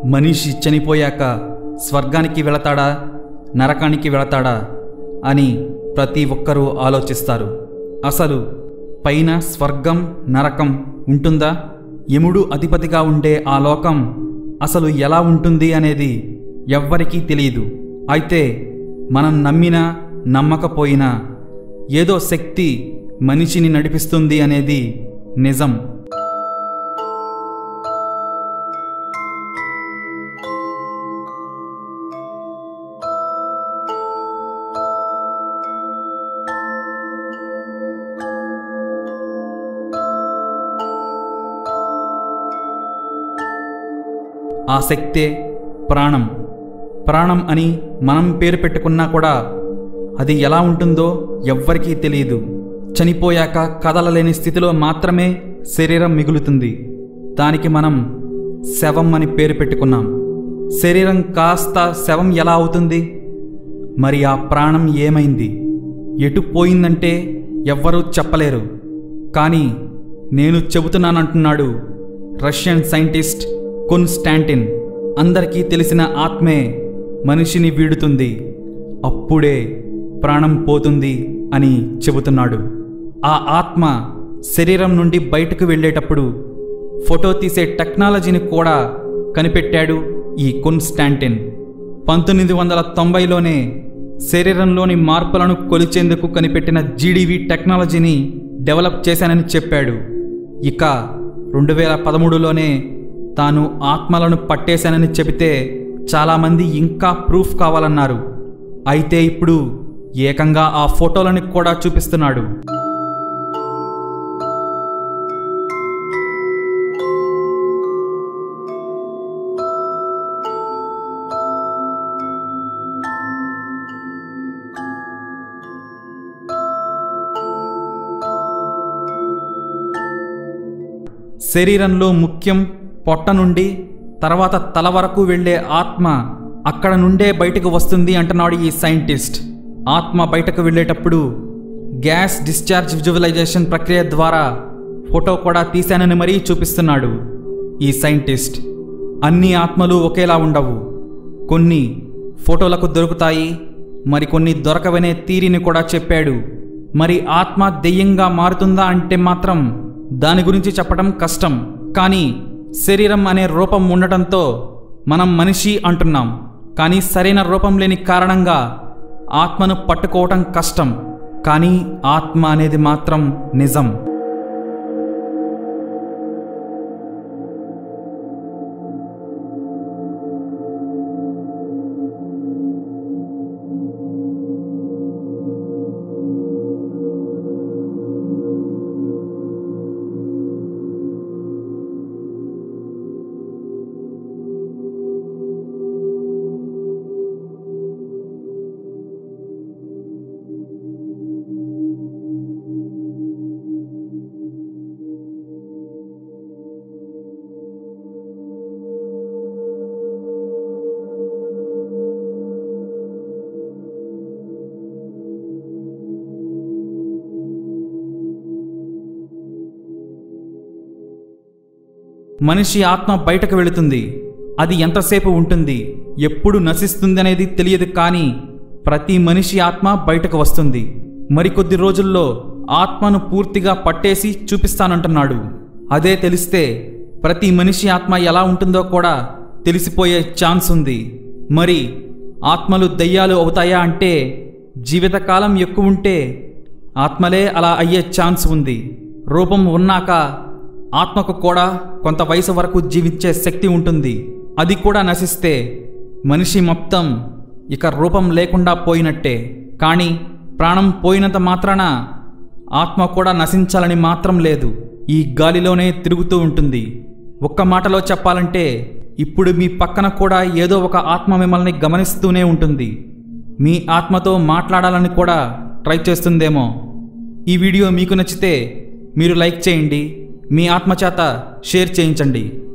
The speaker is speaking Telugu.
మనిషి చనిపోయాక స్వర్గానికి వెళతాడా నరకానికి వెళతాడా అని ప్రతి ఒక్కరూ ఆలోచిస్తారు అసలు పైన స్వర్గం నరకం ఉంటుందా యముడు అధిపతిగా ఉండే ఆ లోకం అసలు ఎలా ఉంటుంది అనేది ఎవ్వరికీ తెలియదు అయితే మనం నమ్మినా నమ్మకపోయినా ఏదో శక్తి మనిషిని నడిపిస్తుంది అనేది నిజం ఆ శక్తే ప్రాణం ప్రాణం అని మనం పేరు పెట్టుకున్నా కూడా అది ఎలా ఉంటుందో ఎవ్వరికీ తెలియదు చనిపోయాక కదలలేని స్థితిలో మాత్రమే శరీరం మిగులుతుంది దానికి మనం శవం అని పేరు పెట్టుకున్నాం శరీరం కాస్త శవం ఎలా అవుతుంది మరి ఆ ప్రాణం ఏమైంది ఎటు పోయిందంటే ఎవ్వరూ చెప్పలేరు కానీ నేను చెబుతున్నానంటున్నాడు రష్యన్ సైంటిస్ట్ కొన్స్టాంటిన్ అందరికీ తెలిసిన ఆత్మే మనిషిని వీడుతుంది అప్పుడే ప్రాణం పోతుంది అని చెబుతున్నాడు ఆ ఆత్మ శరీరం నుండి బయటకు వెళ్ళేటప్పుడు ఫోటో తీసే టెక్నాలజీని కూడా కనిపెట్టాడు ఈ కొన్స్టాంటిన్ పంతొమ్మిది వందల తొంభైలోనే శరీరంలోని మార్పులను కొలిచేందుకు కనిపెట్టిన జీడీవీ టెక్నాలజీని డెవలప్ చేశానని చెప్పాడు ఇక రెండు వేల పదమూడులోనే తాను ఆత్మలను పట్టేశానని చెబితే చాలామంది ఇంకా ప్రూఫ్ కావాలన్నారు అయితే ఇప్పుడు ఏకంగా ఆ ఫోటోలను కూడా చూపిస్తున్నాడు శరీరంలో ముఖ్యం పొట్ట నుండి తర్వాత తల వరకు వెళ్ళే ఆత్మ అక్కడ నుండే బయటకు వస్తుంది అంటున్నాడు ఈ సైంటిస్ట్ ఆత్మ బయటకు వెళ్ళేటప్పుడు గ్యాస్ డిశ్చార్జ్ విజువలైజేషన్ ప్రక్రియ ద్వారా ఫోటో కూడా తీశానని మరీ చూపిస్తున్నాడు ఈ సైంటిస్ట్ అన్ని ఆత్మలు ఒకేలా ఉండవు కొన్ని ఫోటోలకు దొరుకుతాయి మరికొన్ని దొరకవనే తీరిని కూడా చెప్పాడు మరి ఆత్మ దెయ్యంగా మారుతుందా అంటే మాత్రం దాని గురించి చెప్పడం కష్టం కానీ శరీరం అనే రూపం ఉండటంతో మనం మనిషి అంటున్నాం కానీ సరైన రూపం లేని కారణంగా ఆత్మను పట్టుకోవటం కష్టం కానీ ఆత్మ అనేది మాత్రం నిజం మనిషి ఆత్మ బయటకు వెళుతుంది అది ఎంతసేపు ఉంటుంది ఎప్పుడు నశిస్తుంది అనేది తెలియదు కానీ ప్రతి మనిషి ఆత్మ బయటకు వస్తుంది మరికొద్ది రోజుల్లో ఆత్మను పూర్తిగా పట్టేసి చూపిస్తానంటున్నాడు అదే తెలిస్తే ప్రతి మనిషి ఆత్మ ఎలా ఉంటుందో కూడా తెలిసిపోయే ఛాన్స్ ఉంది మరి ఆత్మలు దయ్యాలు అవుతాయా అంటే జీవితకాలం ఎక్కువ ఉంటే ఆత్మలే అలా అయ్యే ఛాన్స్ ఉంది రూపం ఉన్నాక ఆత్మకు కూడా కొంత వయసు వరకు జీవించే శక్తి ఉంటుంది అది కూడా నశిస్తే మనిషి మొత్తం ఇక రూపం లేకుండా పోయినట్టే కానీ ప్రాణం పోయినంత మాత్రాన ఆత్మ కూడా నశించాలని మాత్రం లేదు ఈ గాలిలోనే తిరుగుతూ ఉంటుంది ఒక్క మాటలో చెప్పాలంటే ఇప్పుడు మీ పక్కన కూడా ఏదో ఒక ఆత్మ మిమ్మల్ని గమనిస్తూనే ఉంటుంది మీ ఆత్మతో మాట్లాడాలని కూడా ట్రై చేస్తుందేమో ఈ వీడియో మీకు నచ్చితే మీరు లైక్ చేయండి మీ ఆత్మచేత షేర్ చేయించండి